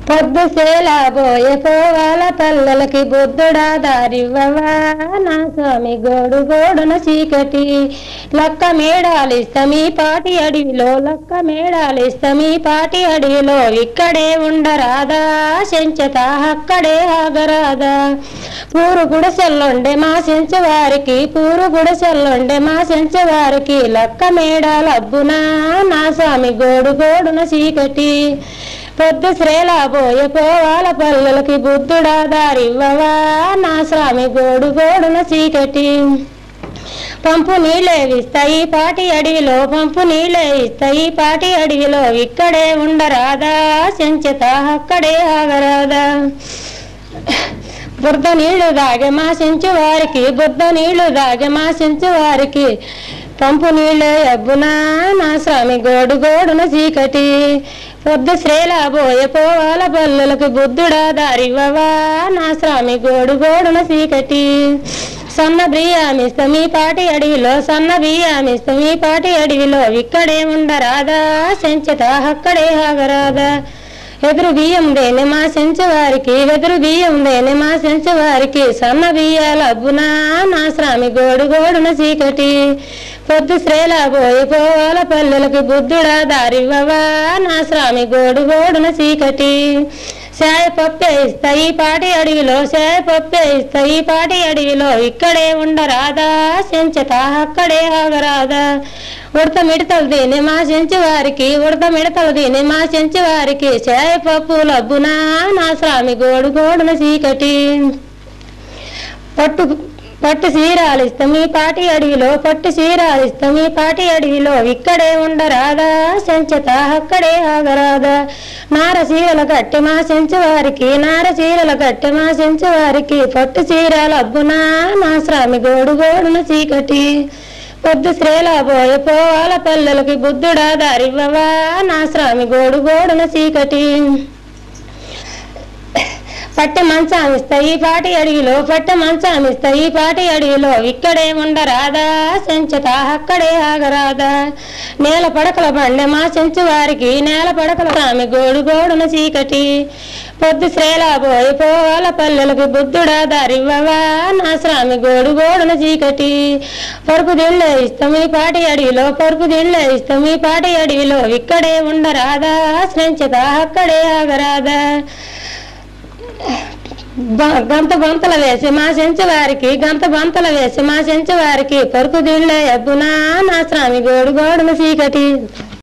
పొద్దు సేలాబోయే పోవాల పల్లెలకి బుద్ధుడా దారివ్వవా నా స్వామి గోడు గోడున చీకటి లక్క మేడాలిస్తమీ పాటి అడవిలో లక్క మేడాలిస్తమీ పాటి అడవిలో ఇక్కడే ఉండరాదా చెంచత అక్కడే ఆగరాదా పూరు గుడిసెల్లుండే మా సెంచు వారికి పూరు గుడిసెల్లుండే మా సెంచు వారికి లక్క మేడాలబ్బునా నా స్వామి గోడు గోడున చీకటి పొద్దు శ్రేలాబోయే పోవాల పల్లెలకి బుద్ధుడా దారివ్వవా నా స్వామి గోడు గోడున చీకటి పంపు నీళ్ళే ఇస్తాయి పాటి అడవిలో పంపు నీళ్ళే ఇస్తాయి పాటి అడవిలో ఇక్కడే ఉండరాదా చెంచత అక్కడే ఆగరాదా బురద నీళ్లు దాగే మా సెంచు వారికి బురద నీళ్లు దాగే మా సెంచు వారికి పంపు నీళ్ళే అబ్బునా నా స్వామి గోడు గోడున చీకటి పొద్దు శ్రేలాబోయే పోవాల పల్లెలకు బుద్ధుడా దారివ్వవా నా స్వామి గోడు గోడున చీకటి సన్న బియ్యామిస్త మీ పాటి అడవిలో సన్న బియ్యామిస్త మీ పాటి అడవిలో ఇక్కడే ఉండరాదా సెంచత అక్కడే ఆగరాదా ఎదురు బియ్యం దేని మా సెంచు వారికి వెదురు బియ్యం దేని మా సెంచు వారికి సన్న బియ్యాల అబ్బునా నా స్వామి గోడు గోడున చీకటి పొద్దు శ్రేలా పోయి పోవాల పల్లెలకి బుద్ధుడా దారివ్వవా నా స్వామి గోడు గోడున చీకటి శాయ పప్పే ఇస్తాయి పాటి అడవిలో శాయ పప్పే ఇస్తాయి పాటి అడవిలో ఇక్కడే ఉండరాదా సెంచత అక్కడే ఆగరాదా ఉడత మిడతలు తిని మా సెంచు వారికి ఉడత మిడతలు తిని మా సెంచు వారికి శాయ పప్పు లబ్బునా నా స్వామి గోడు గోడున చీకటి పట్టు పట్టు చీరాలిస్తాం ఈ పాటి అడవిలో పట్టు చీరాలిస్తాం ఈ పాటి అడవిలో ఇక్కడే ఉండరాదా సెంచత అక్కడే ఆగరాదా నార చీరల కట్టి మా సెంచు వారికి నార చీరల కట్టి మా సెంచు వారికి పట్టు చీరల అబ్బునా నా స్వామి గోడు గోడున చీకటి పొద్దు శ్రేలా పోయే పోవాల పల్లెలకి బుద్ధుడా దారివ్వవా నా స్వామి గోడు గోడున చీకటి పట్టె మంచామిస్తా ఈ పాటి అడవిలో పట్టె మంచామిస్తా ఈ పాటి అడవిలో ఇక్కడే ఉండరాదా సెంచత అక్కడే ఆగరాదా నేల పడకల బండె మా సెంచు వారికి నేల పడకల స్వామి గోడు గోడున చీకటి పొద్దు శ్రేలా పోయి పోవాల పల్లెలకు బుద్ధుడా దారివ్వవా నా స్వామి గోడు గోడున చీకటి పరుపు దిళ్ళే ఇస్తాం ఈ పాటి అడవిలో పరుపు దిళ్ళే ఇస్తాం ఈ పాటి అడవిలో ఇక్కడే ఉండరాదా సెంచత అక్కడే ఆగరాదా బ- గంత బంతలు వేసి మా సెంచు వారికి గంత బంతలు వేసి మా సెంచు వారికి పరుకు దిళ్ళే అబ్బునా నా స్వామి గోడు గోడున చీకటి